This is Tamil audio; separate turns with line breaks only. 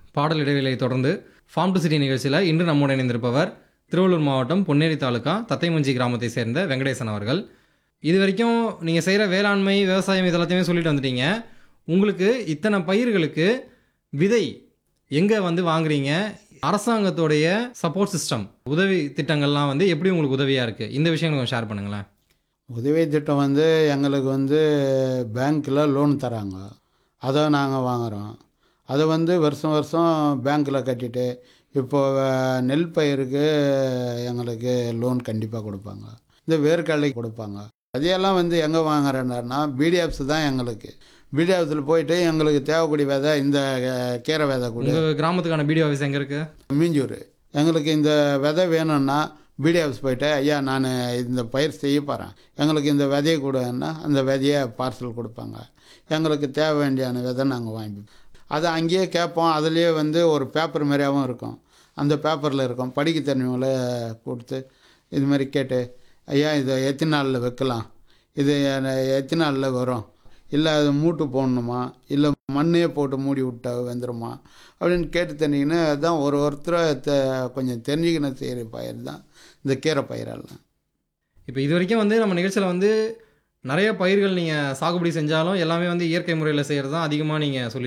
பாடல் இடைவேளையை தொடர்ந்து ஃபார்ம் டு சிட்டி நிகழ்ச்சியில் இன்று நம்முடன் இணைந்திருப்பவர் திருவள்ளூர் மாவட்டம் பொன்னேரி தாலுகா தத்தைமஞ்சி கிராமத்தை சேர்ந்த வெங்கடேசன் அவர்கள் இது வரைக்கும் நீங்கள் செய்கிற வேளாண்மை விவசாயம் இது எல்லாத்தையுமே சொல்லிட்டு வந்துட்டீங்க உங்களுக்கு இத்தனை பயிர்களுக்கு விதை எங்கே வந்து வாங்குறீங்க அரசாங்கத்தோடைய சப்போர்ட் சிஸ்டம் உதவி திட்டங்கள்லாம் வந்து எப்படி உங்களுக்கு உதவியாக இருக்குது இந்த விஷயம் கொஞ்சம் ஷேர் பண்ணுங்களேன்
உதவி திட்டம் வந்து எங்களுக்கு வந்து பேங்க்கில் லோன் தராங்க அதை நாங்கள் வாங்குகிறோம் அதை வந்து வருஷம் வருஷம் பேங்க்கில் கட்டிட்டு இப்போ அஹ், நெல் பயிருக்கு எங்களுக்கு லோன் கண்டிப்பாக கொடுப்பாங்க இந்த வேர்க்கடலை கொடுப்பாங்க அதையெல்லாம் வந்து எங்கே வாங்குறேன்னா பிடிஎஃப்ஸ் தான் எங்களுக்கு பிடிஎஃப்ஸில் போயிட்டு எங்களுக்கு தேவைக்கூடிய விதை இந்த அஹ், கீரை விதை கொடு
உங்கள் கிராமத்துக்கான பிடிஓ ஆஃபீஸ் எங்கே இருக்குது
மீஞ்சூர் எங்களுக்கு இந்த விதை வேணும்னா பிடிஎஃப்ஸ் போயிட்டு ஐயா நான் இந்த பயிர் செய்ய போகிறேன் எங்களுக்கு இந்த விதையை கொடுன்னா அந்த விதையை பார்சல் கொடுப்பாங்க எங்களுக்கு தேவை வேண்டியான விதை நாங்கள் வாங்கி அதை அங்கேயே கேட்போம் அதுலேயே வந்து ஒரு பேப்பர் மாதிரியாகவும் இருக்கும் அந்த பேப்பரில் இருக்கும் படிக்க தெரிஞ்சவங்கள கொடுத்து இது மாதிரி கேட்டு ஐயா இதை எத்தனை நாளில் வைக்கலாம் இது எத்தனை நாளில் வரும் இல்லை அது மூட்டு போடணுமா இல்லை மண்ணே போட்டு மூடி விட்டா வந்துடுமா அப்படின்னு கேட்டு தெரிஞ்சிங்கன்னா அதுதான் ஒரு ஒருத்தரை தெ கொஞ்சம் தெரிஞ்சுக்கணும் செய்கிற பயிர் தான் இந்த கீரை பயிரெல்லாம்
இப்போ இது வரைக்கும் வந்து நம்ம நிகழ்ச்சியில் வந்து நிறைய பயிர்கள் நீங்கள் சாகுபடி செஞ்சாலும் எல்லாமே வந்து இயற்கை முறையில் செய்கிறது தான் அதிகமாக நீங்கள் சொல்லி